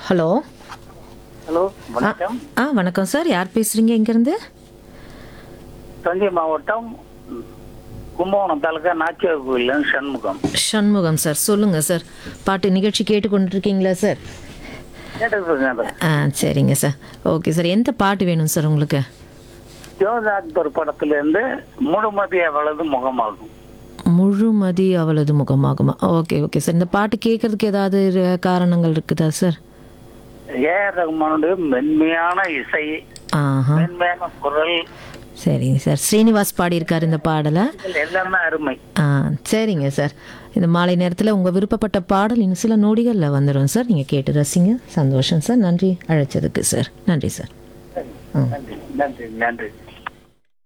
hello hello ஆ வணக்கம் ஆ வணக்கம் sir யார் பேசுகிறீங்க இங்கேருந்து தஞ்சை மாவட்டம் கும்பகோணம் தாலுக்கா நாச்சியார் கோயில் சண்முகம் சண்முகம் சார் சொல்லுங்கள் சார் பாட்டு நிகழ்ச்சி கேட்டுக்கொண்டிருக்கீங்களா சார் கேட்டுருக்கேன் ஆ சரிங்க சார் ஓகே சார் எந்த பாட்டு வேணும் சார் உங்களுக்கு ஜோதி அக்பர் படத்துல இருந்து முழுமதி அவளது முகமாகும் முழுமதி அவளது முகமாகுமா ஓகே ஓகே சார் இந்த பாட்டு கேட்கறதுக்கு ஏதாவது ர- காரணங்கள் இருக்குதா சார் ஏ ஆர் ரகுமானுடைய மென்மையான இசை ஆஹா மென்மையான குரல் சரிங்க சார் ஸ்ரீனிவாஸ் பாடியிருக்கார் இந்த பாடலை இதில் எல்லாமே அருமை ஆ சரிங்க சார் இந்த மாலை நேரத்தில் உங்கள் விருப்பப்பட்ட பாடல் இன்னும் சில நொடிகளில் வந்துடும் சார் நீங்கள் கேட்டு ரசிங்க சந்தோஷம் சார் நன்றி அழைச்சதுக்கு சார் நன்றி சார் நன்றி நன்றி நன்றி